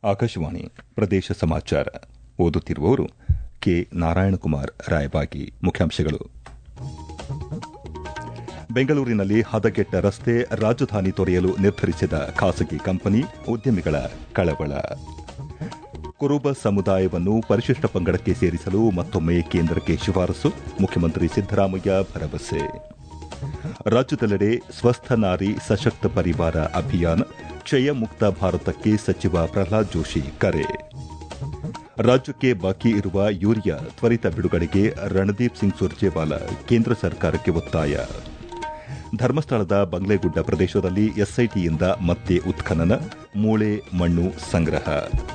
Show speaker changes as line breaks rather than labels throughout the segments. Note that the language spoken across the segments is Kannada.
ಆಕಾಶವಾಣಿ ಪ್ರದೇಶ ಸಮಾಚಾರ ಓದುತ್ತಿರುವವರು ಕೆ ನಾರಾಯಣಕುಮಾರ್ ರಾಯಬಾಗಿ ಮುಖ್ಯಾಂಶಗಳು ಬೆಂಗಳೂರಿನಲ್ಲಿ ಹದಗೆಟ್ಟ ರಸ್ತೆ ರಾಜಧಾನಿ ತೊರೆಯಲು ನಿರ್ಧರಿಸಿದ ಖಾಸಗಿ ಕಂಪನಿ ಉದ್ಯಮಿಗಳ ಕಳವಳ ಕುರುಬ ಸಮುದಾಯವನ್ನು ಪರಿಶಿಷ್ಟ ಪಂಗಡಕ್ಕೆ ಸೇರಿಸಲು ಮತ್ತೊಮ್ಮೆ ಕೇಂದ್ರಕ್ಕೆ ಶಿಫಾರಸು ಮುಖ್ಯಮಂತ್ರಿ ಸಿದ್ದರಾಮಯ್ಯ ಭರವಸೆ ರಾಜ್ಯದೆಲ್ಲೆಡೆ ಸ್ವಸ್ಥ ನಾರಿ ಸಶಕ್ತ ಪರಿವಾರ ಅಭಿಯಾನ ಕ್ಷಯ ಮುಕ್ತ ಭಾರತಕ್ಕೆ ಸಚಿವ ಪ್ರಹ್ಲಾದ್ ಜೋಶಿ ಕರೆ ರಾಜ್ಯಕ್ಕೆ ಬಾಕಿ ಇರುವ ಯೂರಿಯಾ ತ್ವರಿತ ಬಿಡುಗಡೆಗೆ ರಣದೀಪ್ ಸಿಂಗ್ ಸುರ್ಜೇವಾಲಾ ಕೇಂದ್ರ ಸರ್ಕಾರಕ್ಕೆ ಒತ್ತಾಯ ಧರ್ಮಸ್ಥಳದ ಬಂಗ್ಲೆಗುಡ್ಡ ಪ್ರದೇಶದಲ್ಲಿ ಎಸ್ಐಟಿಯಿಂದ ಮತ್ತೆ ಉತ್ಖನನ ಮೂಳೆ ಮಣ್ಣು ಸಂಗ್ರಹ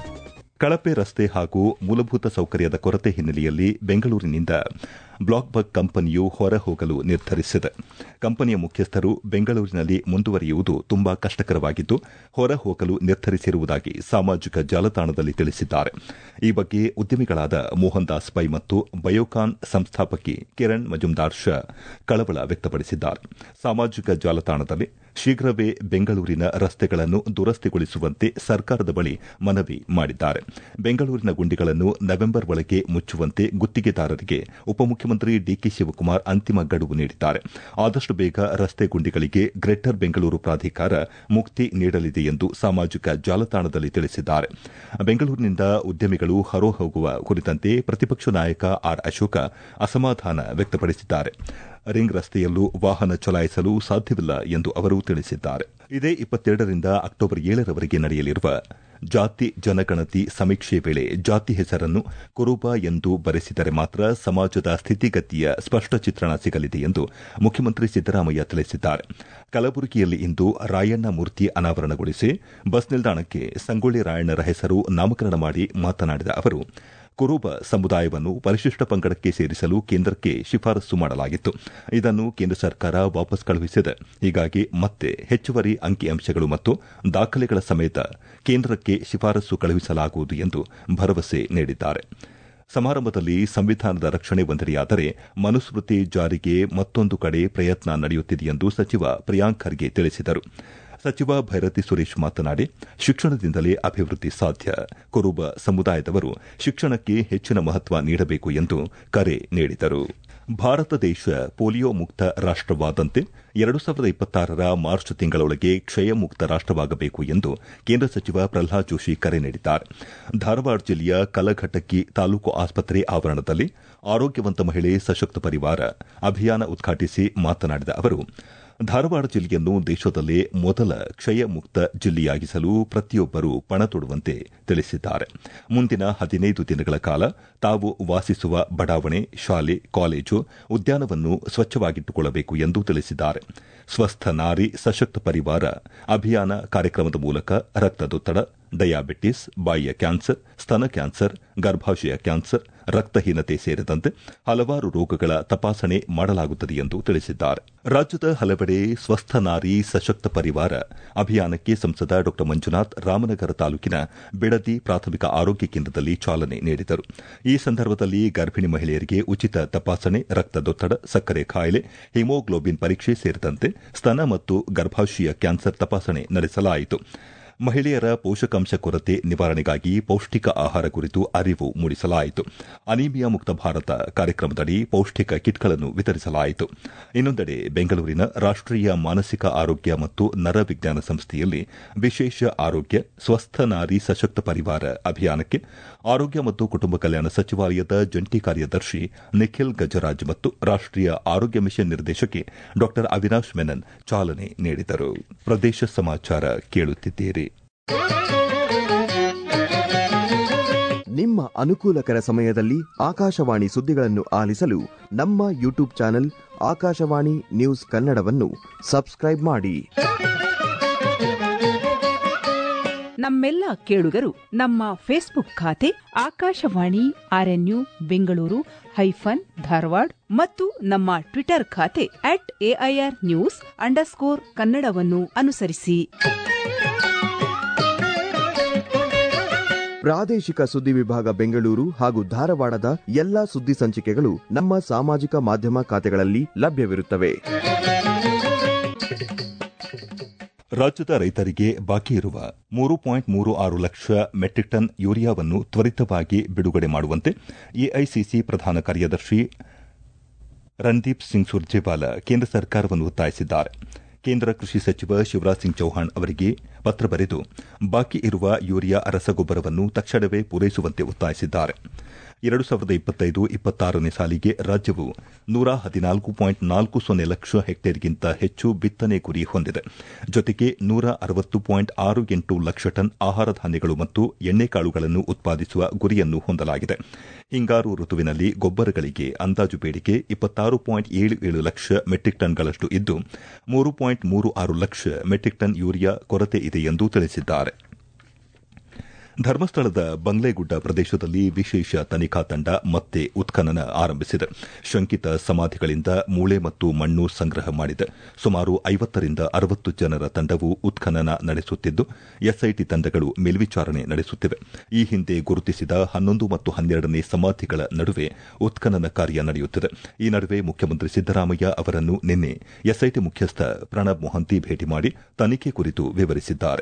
ಕಳಪೆ ರಸ್ತೆ ಹಾಗೂ ಮೂಲಭೂತ ಸೌಕರ್ಯದ ಕೊರತೆ ಹಿನ್ನೆಲೆಯಲ್ಲಿ ಬೆಂಗಳೂರಿನಿಂದ ಬ್ಲಾಕ್ಬಗ್ ಕಂಪನಿಯು ಹೊರಹೋಗಲು ನಿರ್ಧರಿಸಿದೆ ಕಂಪನಿಯ ಮುಖ್ಯಸ್ಥರು ಬೆಂಗಳೂರಿನಲ್ಲಿ ಮುಂದುವರಿಯುವುದು ತುಂಬಾ ಕಷ್ಟಕರವಾಗಿದ್ದು ಹೊರಹೋಗಲು ನಿರ್ಧರಿಸಿರುವುದಾಗಿ ಸಾಮಾಜಿಕ ಜಾಲತಾಣದಲ್ಲಿ ತಿಳಿಸಿದ್ದಾರೆ ಈ ಬಗ್ಗೆ ಉದ್ಯಮಿಗಳಾದ ಮೋಹನ್ ದಾಸ್ ಪೈ ಮತ್ತು ಬಯೋಕಾನ್ ಸಂಸ್ಥಾಪಕಿ ಕಿರಣ್ ಮಜುಮ್ದಾರ್ ಶಾ ಕಳವಳ ವ್ಯಕ್ತಪಡಿಸಿದ್ದಾರೆ ಸಾಮಾಜಿಕ ಜಾಲತಾಣದಲ್ಲಿ ಶೀಘ್ರವೇ ಬೆಂಗಳೂರಿನ ರಸ್ತೆಗಳನ್ನು ದುರಸ್ತಿಗೊಳಿಸುವಂತೆ ಸರ್ಕಾರದ ಬಳಿ ಮನವಿ ಮಾಡಿದ್ದಾರೆ ಬೆಂಗಳೂರಿನ ಗುಂಡಿಗಳನ್ನು ನವೆಂಬರ್ ಒಳಗೆ ಮುಚ್ಚುವಂತೆ ಗುತ್ತಿಗೆದಾರರಿಗೆ ಉಪಮುಖ್ಯಮಂತ್ರಿ ಡಿಕೆ ಶಿವಕುಮಾರ್ ಅಂತಿಮ ಗಡುವು ನೀಡಿದ್ದಾರೆ ಆದಷ್ಟು ಬೇಗ ರಸ್ತೆ ಗುಂಡಿಗಳಿಗೆ ಗ್ರೇಟರ್ ಬೆಂಗಳೂರು ಪ್ರಾಧಿಕಾರ ಮುಕ್ತಿ ನೀಡಲಿದೆ ಎಂದು ಸಾಮಾಜಿಕ ಜಾಲತಾಣದಲ್ಲಿ ತಿಳಿಸಿದ್ದಾರೆ ಬೆಂಗಳೂರಿನಿಂದ ಉದ್ಯಮಿಗಳು ಹೊರಹೋಗುವ ಕುರಿತಂತೆ ಪ್ರತಿಪಕ್ಷ ನಾಯಕ ಆರ್ ಅಶೋಕ ಅಸಮಾಧಾನ ವ್ಯಕ್ತಪಡಿಸಿದ್ದಾರೆ ರಿಂಗ್ ರಸ್ತೆಯಲ್ಲೂ ವಾಹನ ಚಲಾಯಿಸಲು ಸಾಧ್ಯವಿಲ್ಲ ಎಂದು ಅವರು ತಿಳಿಸಿದ್ದಾರೆ ಇದೇ ಇಪ್ಪತ್ತೆರಡರಿಂದ ಅಕ್ಟೋಬರ್ ಏಳರವರೆಗೆ ನಡೆಯಲಿರುವ ಜಾತಿ ಜನಗಣತಿ ಸಮೀಕ್ಷೆ ವೇಳೆ ಜಾತಿ ಹೆಸರನ್ನು ಕುರುಬ ಎಂದು ಬರೆಸಿದರೆ ಮಾತ್ರ ಸಮಾಜದ ಸ್ಥಿತಿಗತಿಯ ಸ್ಪಷ್ಟ ಚಿತ್ರಣ ಸಿಗಲಿದೆ ಎಂದು ಮುಖ್ಯಮಂತ್ರಿ ಸಿದ್ದರಾಮಯ್ಯ ತಿಳಿಸಿದ್ದಾರೆ ಕಲಬುರಗಿಯಲ್ಲಿ ಇಂದು ರಾಯಣ್ಣ ಮೂರ್ತಿ ಅನಾವರಣಗೊಳಿಸಿ ಬಸ್ ನಿಲ್ದಾಣಕ್ಕೆ ಸಂಗೊಳ್ಳಿ ರಾಯಣ್ಣರ ಹೆಸರು ನಾಮಕರಣ ಮಾಡಿ ಮಾತನಾಡಿದ ಅವರು ಕುರುಬ ಸಮುದಾಯವನ್ನು ಪರಿಶಿಷ್ಟ ಪಂಗಡಕ್ಕೆ ಸೇರಿಸಲು ಕೇಂದ್ರಕ್ಕೆ ಶಿಫಾರಸು ಮಾಡಲಾಗಿತ್ತು ಇದನ್ನು ಕೇಂದ್ರ ಸರ್ಕಾರ ವಾಪಸ್ ಕಳುಹಿಸಿದೆ ಹೀಗಾಗಿ ಮತ್ತೆ ಹೆಚ್ಚುವರಿ ಅಂಕಿಅಂಶಗಳು ಮತ್ತು ದಾಖಲೆಗಳ ಸಮೇತ ಕೇಂದ್ರಕ್ಕೆ ಶಿಫಾರಸು ಕಳುಹಿಸಲಾಗುವುದು ಎಂದು ಭರವಸೆ ನೀಡಿದ್ದಾರೆ ಸಮಾರಂಭದಲ್ಲಿ ಸಂವಿಧಾನದ ರಕ್ಷಣೆ ಒಂದೆಡೆಯಾದರೆ ಮನುಸ್ಮೃತಿ ಜಾರಿಗೆ ಮತ್ತೊಂದು ಕಡೆ ಪ್ರಯತ್ನ ನಡೆಯುತ್ತಿದೆ ಎಂದು ಸಚಿವ ಪ್ರಿಯಾಂಕ್ ಖರ್ಗೆ ತಿಳಿಸಿದರು ಸಚಿವ ಭೈರತಿ ಸುರೇಶ್ ಮಾತನಾಡಿ ಶಿಕ್ಷಣದಿಂದಲೇ ಅಭಿವೃದ್ಧಿ ಸಾಧ್ಯ ಕುರುಬ ಸಮುದಾಯದವರು ಶಿಕ್ಷಣಕ್ಕೆ ಹೆಚ್ಚಿನ ಮಹತ್ವ ನೀಡಬೇಕು ಎಂದು ಕರೆ ನೀಡಿದರು ಭಾರತ ದೇಶ ಪೋಲಿಯೋ ಮುಕ್ತ ರಾಷ್ಟವಾದಂತೆ ಎರಡು ಸಾವಿರದ ಇಪ್ಪತ್ತಾರರ ಮಾರ್ಚ್ ತಿಂಗಳೊಳಗೆ ಕ್ಷಯ ಮುಕ್ತ ರಾಷ್ಟವಾಗಬೇಕು ಎಂದು ಕೇಂದ್ರ ಸಚಿವ ಪ್ರಹ್ಲಾದ್ ಜೋಶಿ ಕರೆ ನೀಡಿದ್ದಾರೆ ಧಾರವಾಡ ಜಿಲ್ಲೆಯ ಕಲಘಟಕಿ ತಾಲೂಕು ಆಸ್ಪತ್ರೆ ಆವರಣದಲ್ಲಿ ಆರೋಗ್ಯವಂತ ಮಹಿಳೆ ಸಶಕ್ತ ಪರಿವಾರ ಅಭಿಯಾನ ಉದ್ಘಾಟಿಸಿ ಮಾತನಾಡಿದ ಅವರು ಧಾರವಾಡ ಜಿಲ್ಲೆಯನ್ನು ದೇಶದಲ್ಲೇ ಮೊದಲ ಕ್ಷಯ ಮುಕ್ತ ಜಿಲ್ಲೆಯಾಗಿಸಲು ಪ್ರತಿಯೊಬ್ಬರೂ ಪಣ ತೊಡುವಂತೆ ತಿಳಿಸಿದ್ದಾರೆ ಮುಂದಿನ ಹದಿನೈದು ದಿನಗಳ ಕಾಲ ತಾವು ವಾಸಿಸುವ ಬಡಾವಣೆ ಶಾಲೆ ಕಾಲೇಜು ಉದ್ಯಾನವನ್ನು ಸ್ವಚ್ಛವಾಗಿಟ್ಟುಕೊಳ್ಳಬೇಕು ಎಂದು ತಿಳಿಸಿದ್ದಾರೆ ಸ್ವಸ್ಥ ನಾರಿ ಸಶಕ್ತ ಪರಿವಾರ ಅಭಿಯಾನ ಕಾರ್ಯಕ್ರಮದ ಮೂಲಕ ರಕ್ತದೊತ್ತಡ ಡಯಾಬಿಟಿಸ್ ಬಾಯಿಯ ಕ್ಯಾನ್ಸರ್ ಸ್ತನ ಕ್ಯಾನ್ಸರ್ ಗರ್ಭಾಶಯ ಕ್ಯಾನ್ಸರ್ ರಕ್ತಹೀನತೆ ಸೇರಿದಂತೆ ಹಲವಾರು ರೋಗಗಳ ತಪಾಸಣೆ ಮಾಡಲಾಗುತ್ತದೆ ಎಂದು ತಿಳಿಸಿದ್ದಾರೆ ರಾಜ್ಯದ ಹಲವೆಡೆ ಸ್ವಸ್ಥ ನಾರಿ ಸಶಕ್ತ ಪರಿವಾರ ಅಭಿಯಾನಕ್ಕೆ ಸಂಸದ ಡಾ ಮಂಜುನಾಥ್ ರಾಮನಗರ ತಾಲೂಕಿನ ಬಿಡದಿ ಪ್ರಾಥಮಿಕ ಆರೋಗ್ಯ ಕೇಂದ್ರದಲ್ಲಿ ಚಾಲನೆ ನೀಡಿದರು ಈ ಸಂದರ್ಭದಲ್ಲಿ ಗರ್ಭಿಣಿ ಮಹಿಳೆಯರಿಗೆ ಉಚಿತ ತಪಾಸಣೆ ರಕ್ತದೊತ್ತಡ ಸಕ್ಕರೆ ಕಾಯಿಲೆ ಹಿಮೋಗ್ಲೋಬಿನ್ ಪರೀಕ್ಷೆ ಸೇರಿದಂತೆ ಸ್ತನ ಮತ್ತು ಗರ್ಭಾಶಯ ಕ್ಯಾನ್ಸರ್ ತಪಾಸಣೆ ನಡೆಸಲಾಯಿತು ಮಹಿಳೆಯರ ಪೋಷಕಾಂಶ ಕೊರತೆ ನಿವಾರಣೆಗಾಗಿ ಪೌಷ್ಟಿಕ ಆಹಾರ ಕುರಿತು ಅರಿವು ಮೂಡಿಸಲಾಯಿತು ಅನಿಮಿಯಾ ಮುಕ್ತ ಭಾರತ ಕಾರ್ಯಕ್ರಮದಡಿ ಪೌಷ್ಟಿಕ ಕಿಟ್ಗಳನ್ನು ವಿತರಿಸಲಾಯಿತು ಇನ್ನೊಂದೆಡೆ ಬೆಂಗಳೂರಿನ ರಾಷ್ಟೀಯ ಮಾನಸಿಕ ಆರೋಗ್ಯ ಮತ್ತು ನರವಿಜ್ಞಾನ ಸಂಸ್ಥೆಯಲ್ಲಿ ವಿಶೇಷ ಆರೋಗ್ಯ ಸ್ವಸ್ಥ ನಾರಿ ಸಶಕ್ತ ಪರಿವಾರ ಅಭಿಯಾನಕ್ಕೆ ಆರೋಗ್ಯ ಮತ್ತು ಕುಟುಂಬ ಕಲ್ಯಾಣ ಸಚಿವಾಲಯದ ಜಂಟಿ ಕಾರ್ಯದರ್ಶಿ ನಿಖಿಲ್ ಗಜರಾಜ್ ಮತ್ತು ರಾಷ್ಟೀಯ ಆರೋಗ್ಯ ಮಿಷನ್ ನಿರ್ದೇಶಕಿ ಡಾ ಅವಿನಾಶ್ ಮೆನನ್ ಚಾಲನೆ ನೀಡಿದರು ಪ್ರದೇಶ ಸಮಾಚಾರ ಕೇಳುತ್ತಿದ್ದೀರಿ
ನಿಮ್ಮ ಅನುಕೂಲಕರ ಸಮಯದಲ್ಲಿ ಆಕಾಶವಾಣಿ ಸುದ್ದಿಗಳನ್ನು ಆಲಿಸಲು ನಮ್ಮ ಯೂಟ್ಯೂಬ್ ಚಾನೆಲ್ ಆಕಾಶವಾಣಿ ನ್ಯೂಸ್ ಕನ್ನಡವನ್ನು ಸಬ್ಸ್ಕ್ರೈಬ್ ಮಾಡಿ
ನಮ್ಮೆಲ್ಲ ಕೇಳುಗರು ನಮ್ಮ ಫೇಸ್ಬುಕ್ ಖಾತೆ ಆಕಾಶವಾಣಿ ಆರ್ಎನ್ಯು ಬೆಂಗಳೂರು ಹೈಫನ್ ಧಾರವಾಡ ಮತ್ತು ನಮ್ಮ ಟ್ವಿಟರ್ ಖಾತೆ ಅಟ್ ಎಐಆರ್ ನ್ಯೂಸ್ ಅಂಡರ್ಸ್ಕೋರ್ ಕನ್ನಡವನ್ನು ಅನುಸರಿಸಿ
ಪ್ರಾದೇಶಿಕ ಸುದ್ದಿ ವಿಭಾಗ ಬೆಂಗಳೂರು ಹಾಗೂ ಧಾರವಾಡದ ಎಲ್ಲಾ ಸುದ್ದಿ ಸಂಚಿಕೆಗಳು ನಮ್ಮ ಸಾಮಾಜಿಕ ಮಾಧ್ಯಮ ಖಾತೆಗಳಲ್ಲಿ ಲಭ್ಯವಿರುತ್ತವೆ
ರಾಜ್ಯದ ರೈತರಿಗೆ ಬಾಕಿ ಇರುವ ಮೂರು ಪಾಯಿಂಟ್ ಮೂರು ಆರು ಲಕ್ಷ ಮೆಟ್ರಿಕ್ ಟನ್ ಯೂರಿಯಾವನ್ನು ತ್ವರಿತವಾಗಿ ಬಿಡುಗಡೆ ಮಾಡುವಂತೆ ಎಐಸಿಸಿ ಪ್ರಧಾನ ಕಾರ್ಯದರ್ಶಿ ರಣದೀಪ್ ಸಿಂಗ್ ಸುರ್ಜೇವಾಲಾ ಕೇಂದ್ರ ಸರ್ಕಾರವನ್ನು ಒತ್ತಾಯಿಸಿದ್ದಾರೆ ಕೇಂದ್ರ ಕೃಷಿ ಸಚಿವ ಶಿವರಾಜ್ ಸಿಂಗ್ ಚೌಹಾಣ್ ಅವರಿಗೆ ಪತ್ರ ಬರೆದು ಬಾಕಿ ಇರುವ ಯೂರಿಯಾ ರಸಗೊಬ್ಬರವನ್ನು ತಕ್ಷಣವೇ ಪೂರೈಸುವಂತೆ ಒತ್ತಾಯಿಸಿದ್ದಾರೆ ಎರಡು ಸಾವಿರದ ಇಪ್ಪತ್ತೈದು ಇಪ್ಪತ್ತಾರನೇ ಸಾಲಿಗೆ ರಾಜ್ಯವು ನೂರ ಹದಿನಾಲ್ಕು ಪಾಯಿಂಟ್ ನಾಲ್ಕು ಸೊನ್ನೆ ಲಕ್ಷ ಹೆಕ್ಟೇರ್ಗಿಂತ ಹೆಚ್ಚು ಬಿತ್ತನೆ ಗುರಿ ಹೊಂದಿದೆ ಜೊತೆಗೆ ನೂರ ಅರವತ್ತು ಪಾಯಿಂಟ್ ಆರು ಎಂಟು ಲಕ್ಷ ಟನ್ ಆಹಾರ ಧಾನ್ಯಗಳು ಮತ್ತು ಎಣ್ಣೆಕಾಳುಗಳನ್ನು ಉತ್ಪಾದಿಸುವ ಗುರಿಯನ್ನು ಹೊಂದಲಾಗಿದೆ ಹಿಂಗಾರು ಋತುವಿನಲ್ಲಿ ಗೊಬ್ಬರಗಳಿಗೆ ಅಂದಾಜು ಬೇಡಿಕೆ ಇಪ್ಪತ್ತಾರು ಪಾಯಿಂಟ್ ಏಳು ಏಳು ಲಕ್ಷ ಮೆಟ್ರಿಕ್ ಟನ್ಗಳಷ್ಟು ಇದ್ದು ಮೂರು ಪಾಯಿಂಟ್ ಮೂರು ಆರು ಲಕ್ಷ ಮೆಟ್ರಿಕ್ ಟನ್ ಯೂರಿಯಾ ಕೊರತೆ ಇದೆ ಎಂದು ತಿಳಿಸಿದ್ದಾರೆ ಧರ್ಮಸ್ಥಳದ ಬಂಗ್ಲೆಗುಡ್ಡ ಪ್ರದೇಶದಲ್ಲಿ ವಿಶೇಷ ತನಿಖಾ ತಂಡ ಮತ್ತೆ ಉತ್ಖನನ ಆರಂಭಿಸಿದೆ ಶಂಕಿತ ಸಮಾಧಿಗಳಿಂದ ಮೂಳೆ ಮತ್ತು ಮಣ್ಣು ಸಂಗ್ರಹ ಮಾಡಿದೆ ಸುಮಾರು ಐವತ್ತರಿಂದ ಅರವತ್ತು ಜನರ ತಂಡವು ಉತ್ಖನನ ನಡೆಸುತ್ತಿದ್ದು ಎಸ್ಐಟಿ ತಂಡಗಳು ಮೇಲ್ವಿಚಾರಣೆ ನಡೆಸುತ್ತಿವೆ ಈ ಹಿಂದೆ ಗುರುತಿಸಿದ ಹನ್ನೊಂದು ಮತ್ತು ಹನ್ನೆರಡನೇ ಸಮಾಧಿಗಳ ನಡುವೆ ಉತ್ಖನನ ಕಾರ್ಯ ನಡೆಯುತ್ತಿದೆ ಈ ನಡುವೆ ಮುಖ್ಯಮಂತ್ರಿ ಸಿದ್ದರಾಮಯ್ಯ ಅವರನ್ನು ನಿನ್ನೆ ಎಸ್ಐಟಿ ಮುಖ್ಯಸ್ಥ ಪ್ರಣಬ್ ಮೊಹಂತಿ ಭೇಟಿ ಮಾಡಿ ತನಿಖೆ ಕುರಿತು ವಿವರಿಸಿದ್ದಾರೆ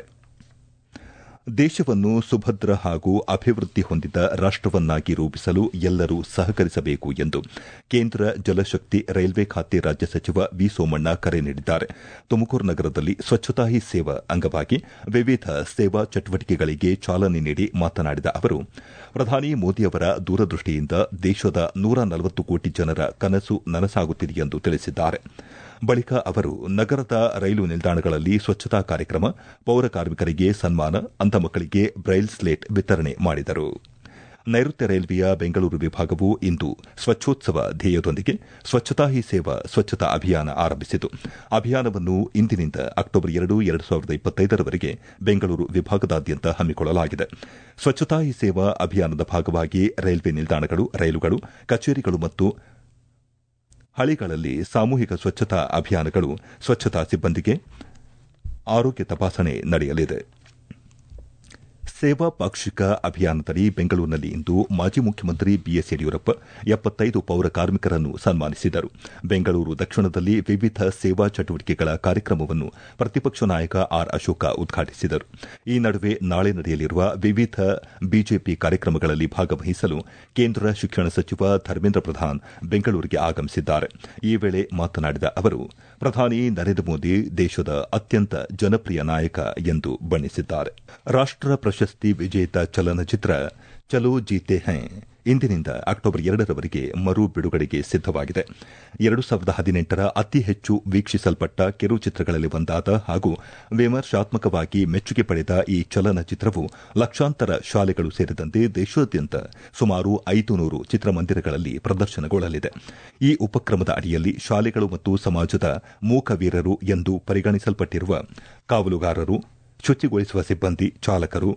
ದೇಶವನ್ನು ಸುಭದ್ರ ಹಾಗೂ ಅಭಿವೃದ್ಧಿ ಹೊಂದಿದ ರಾಷ್ಟವನ್ನಾಗಿ ರೂಪಿಸಲು ಎಲ್ಲರೂ ಸಹಕರಿಸಬೇಕು ಎಂದು ಕೇಂದ್ರ ಜಲಶಕ್ತಿ ರೈಲ್ವೆ ಖಾತೆ ರಾಜ್ಯ ಸಚಿವ ವಿ ಸೋಮಣ್ಣ ಕರೆ ನೀಡಿದ್ದಾರೆ ತುಮಕೂರು ನಗರದಲ್ಲಿ ಸ್ವಚ್ಛತಾ ಹಿ ಸೇವಾ ಅಂಗವಾಗಿ ವಿವಿಧ ಸೇವಾ ಚಟುವಟಿಕೆಗಳಿಗೆ ಚಾಲನೆ ನೀಡಿ ಮಾತನಾಡಿದ ಅವರು ಪ್ರಧಾನಿ ಮೋದಿಯವರ ದೂರದೃಷ್ಟಿಯಿಂದ ದೇಶದ ನೂರ ನಲವತ್ತು ಕೋಟಿ ಜನರ ಕನಸು ನನಸಾಗುತ್ತಿದೆ ಎಂದು ತಿಳಿಸಿದ್ದಾರೆ ಬಳಿಕ ಅವರು ನಗರದ ರೈಲು ನಿಲ್ದಾಣಗಳಲ್ಲಿ ಸ್ವಚ್ಛತಾ ಕಾರ್ಯಕ್ರಮ ಪೌರ ಕಾರ್ಮಿಕರಿಗೆ ಸನ್ಮಾನ ಅಂಧ ಮಕ್ಕಳಿಗೆ ಬ್ರೈಲ್ ಸ್ಲೇಟ್ ವಿತರಣೆ ಮಾಡಿದರು ನೈಋತ್ಯ ರೈಲ್ವೆಯ ಬೆಂಗಳೂರು ವಿಭಾಗವು ಇಂದು ಸ್ವಚ್ಛೋತ್ಸವ ಧ್ಯೇಯದೊಂದಿಗೆ ಸ್ವಚ್ಛತಾ ಹಿ ಸೇವಾ ಸ್ವಚ್ಛತಾ ಅಭಿಯಾನ ಆರಂಭಿಸಿತು ಅಭಿಯಾನವನ್ನು ಇಂದಿನಿಂದ ಅಕ್ಟೋಬರ್ ಎರಡು ಎರಡು ಸಾವಿರದ ಇಪ್ಪತ್ತೈದರವರೆಗೆ ಬೆಂಗಳೂರು ವಿಭಾಗದಾದ್ಯಂತ ಹಮ್ಮಿಕೊಳ್ಳಲಾಗಿದೆ ಸ್ವಚ್ಛತಾ ಹಿ ಸೇವಾ ಅಭಿಯಾನದ ಭಾಗವಾಗಿ ರೈಲ್ವೆ ನಿಲ್ದಾಣಗಳು ರೈಲುಗಳು ಕಚೇರಿಗಳು ಮತ್ತು ಹಳಿಗಳಲ್ಲಿ ಸಾಮೂಹಿಕ ಸ್ವಚ್ಛತಾ ಅಭಿಯಾನಗಳು ಸ್ವಚ್ಛತಾ ಸಿಬ್ಬಂದಿಗೆ ಆರೋಗ್ಯ ತಪಾಸಣೆ ನಡೆಯಲಿದೆ ಸೇವಾ ಪಾಕ್ಷಿಕ ಅಭಿಯಾನದಡಿ ಬೆಂಗಳೂರಿನಲ್ಲಿ ಇಂದು ಮಾಜಿ ಮುಖ್ಯಮಂತ್ರಿ ಬಿಎಸ್ ಯಡಿಯೂರಪ್ಪ ಎಪ್ಪತ್ತೈದು ಪೌರ ಕಾರ್ಮಿಕರನ್ನು ಸನ್ಮಾನಿಸಿದರು ಬೆಂಗಳೂರು ದಕ್ಷಿಣದಲ್ಲಿ ವಿವಿಧ ಸೇವಾ ಚಟುವಟಿಕೆಗಳ ಕಾರ್ಯಕ್ರಮವನ್ನು ಪ್ರತಿಪಕ್ಷ ನಾಯಕ ಆರ್ ಅಶೋಕ ಉದ್ಘಾಟಿಸಿದರು ಈ ನಡುವೆ ನಾಳೆ ನಡೆಯಲಿರುವ ವಿವಿಧ ಬಿಜೆಪಿ ಕಾರ್ಯಕ್ರಮಗಳಲ್ಲಿ ಭಾಗವಹಿಸಲು ಕೇಂದ್ರ ಶಿಕ್ಷಣ ಸಚಿವ ಧರ್ಮೇಂದ್ರ ಪ್ರಧಾನ್ ಬೆಂಗಳೂರಿಗೆ ಆಗಮಿಸಿದ್ದಾರೆ ಈ ವೇಳೆ ಮಾತನಾಡಿದ ಅವರು ಪ್ರಧಾನಿ ನರೇಂದ್ರ ಮೋದಿ ದೇಶದ ಅತ್ಯಂತ ಜನಪ್ರಿಯ ನಾಯಕ ಎಂದು ಬಣ್ಣಿಸಿದ್ದಾರೆ ರಾಷ್ಟ ಪ್ರಶಸ್ತಿ ವಿಜೇತ ಚಲನಚಿತ್ರ ಚಲೋ ಜೀತೆ ಹೈ ಇಂದಿನಿಂದ ಅಕ್ಟೋಬರ್ ಎರಡರವರೆಗೆ ಮರು ಬಿಡುಗಡೆಗೆ ಸಿದ್ದವಾಗಿದೆ ಎರಡು ಸಾವಿರದ ಹದಿನೆಂಟರ ಅತಿ ಹೆಚ್ಚು ವೀಕ್ಷಿಸಲ್ಪಟ್ಟ ಕಿರುಚಿತ್ರಗಳಲ್ಲಿ ಒಂದಾದ ಹಾಗೂ ವಿಮರ್ಶಾತ್ಮಕವಾಗಿ ಮೆಚ್ಚುಗೆ ಪಡೆದ ಈ ಚಲನಚಿತ್ರವು ಲಕ್ಷಾಂತರ ಶಾಲೆಗಳು ಸೇರಿದಂತೆ ದೇಶಾದ್ಯಂತ ಸುಮಾರು ಐದು ನೂರು ಚಿತ್ರಮಂದಿರಗಳಲ್ಲಿ ಪ್ರದರ್ಶನಗೊಳ್ಳಲಿದೆ ಈ ಉಪಕ್ರಮದ ಅಡಿಯಲ್ಲಿ ಶಾಲೆಗಳು ಮತ್ತು ಸಮಾಜದ ಮೂಕವೀರರು ಎಂದು ಪರಿಗಣಿಸಲ್ಪಟ್ಟಿರುವ ಕಾವಲುಗಾರರು ಶುಚಿಗೊಳಿಸುವ ಸಿಬ್ಬಂದಿ ಚಾಲಕರು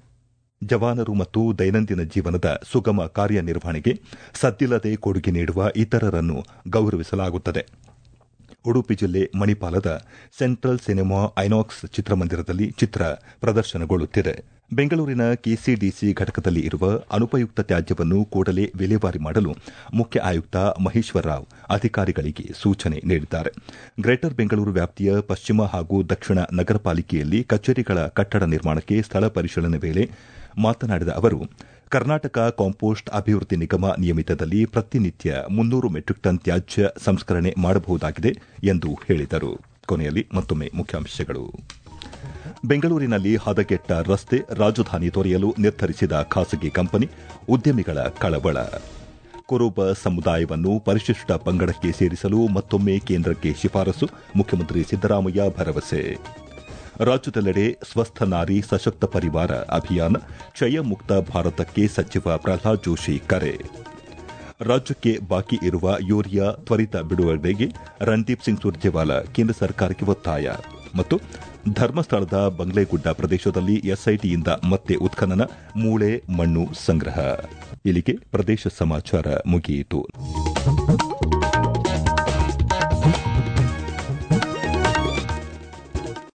ಜವಾನರು ಮತ್ತು ದೈನಂದಿನ ಜೀವನದ ಸುಗಮ ಕಾರ್ಯನಿರ್ವಹಣೆಗೆ ಸದ್ದಿಲ್ಲದೆ ಕೊಡುಗೆ ನೀಡುವ ಇತರರನ್ನು ಗೌರವಿಸಲಾಗುತ್ತದೆ ಉಡುಪಿ ಜಿಲ್ಲೆ ಮಣಿಪಾಲದ ಸೆಂಟ್ರಲ್ ಸಿನೆಮಾ ಐನಾಕ್ಸ್ ಚಿತ್ರಮಂದಿರದಲ್ಲಿ ಚಿತ್ರ ಪ್ರದರ್ಶನಗೊಳ್ಳುತ್ತಿದೆ ಬೆಂಗಳೂರಿನ ಕೆಸಿಡಿಸಿ ಘಟಕದಲ್ಲಿ ಇರುವ ಅನುಪಯುಕ್ತ ತ್ಯಾಜ್ಯವನ್ನು ಕೂಡಲೇ ವಿಲೇವಾರಿ ಮಾಡಲು ಮುಖ್ಯ ಆಯುಕ್ತ ಮಹೇಶ್ವರ ರಾವ್ ಅಧಿಕಾರಿಗಳಿಗೆ ಸೂಚನೆ ನೀಡಿದ್ದಾರೆ ಗ್ರೇಟರ್ ಬೆಂಗಳೂರು ವ್ಯಾಪ್ತಿಯ ಪಶ್ಚಿಮ ಹಾಗೂ ದಕ್ಷಿಣ ನಗರ ಪಾಲಿಕೆಯಲ್ಲಿ ಕಚೇರಿಗಳ ಕಟ್ಟಡ ನಿರ್ಮಾಣಕ್ಕೆ ಸ್ಥಳ ಪರಿಶೀಲನೆ ವೇಳೆ ಮಾತನಾಡಿದ ಅವರು ಕರ್ನಾಟಕ ಕಾಂಪೋಸ್ಟ್ ಅಭಿವೃದ್ಧಿ ನಿಗಮ ನಿಯಮಿತದಲ್ಲಿ ಪ್ರತಿನಿತ್ಯ ಮುನ್ನೂರು ಮೆಟ್ರಿಕ್ ಟನ್ ತ್ಯಾಜ್ಯ ಸಂಸ್ಕರಣೆ ಮಾಡಬಹುದಾಗಿದೆ ಎಂದು ಹೇಳಿದರು ಕೊನೆಯಲ್ಲಿ ಮತ್ತೊಮ್ಮೆ ಮುಖ್ಯಾಂಶಗಳು ಬೆಂಗಳೂರಿನಲ್ಲಿ ಹದಗೆಟ್ಟ ರಸ್ತೆ ರಾಜಧಾನಿ ತೊರೆಯಲು ನಿರ್ಧರಿಸಿದ ಖಾಸಗಿ ಕಂಪನಿ ಉದ್ಯಮಿಗಳ ಕಳವಳ ಕುರುಬ ಸಮುದಾಯವನ್ನು ಪರಿಶಿಷ್ಟ ಪಂಗಡಕ್ಕೆ ಸೇರಿಸಲು ಮತ್ತೊಮ್ಮೆ ಕೇಂದ್ರಕ್ಕೆ ಶಿಫಾರಸು ಮುಖ್ಯಮಂತ್ರಿ ಸಿದ್ದರಾಮಯ್ಯ ಭರವಸೆ ರಾಜ್ಯದೆಲ್ಲೆಡೆ ಸ್ವಸ್ಥ ನಾರಿ ಸಶಕ್ತ ಪರಿವಾರ ಅಭಿಯಾನ ಕ್ಷಯ ಮುಕ್ತ ಭಾರತಕ್ಕೆ ಸಚಿವ ಪ್ರಹ್ಲಾದ್ ಜೋಶಿ ಕರೆ ರಾಜ್ಯಕ್ಕೆ ಬಾಕಿ ಇರುವ ಯೂರಿಯಾ ತ್ವರಿತ ಬಿಡುಗಡೆಗೆ ರಣದೀಪ್ ಸಿಂಗ್ ಸುರ್ಜೇವಾಲಾ ಕೇಂದ್ರ ಸರ್ಕಾರಕ್ಕೆ ಒತ್ತಾಯ ಮತ್ತು ಧರ್ಮಸ್ಥಳದ ಬಂಗ್ಲೆಗುಡ್ಡ ಪ್ರದೇಶದಲ್ಲಿ ಎಸ್ಐಟಿಯಿಂದ ಮತ್ತೆ ಉತ್ಖನನ ಮೂಳೆ ಮಣ್ಣು ಸಂಗ್ರಹ ಇಲ್ಲಿಗೆ ಪ್ರದೇಶ ಸಮಾಚಾರ ಮುಗಿಯಿತು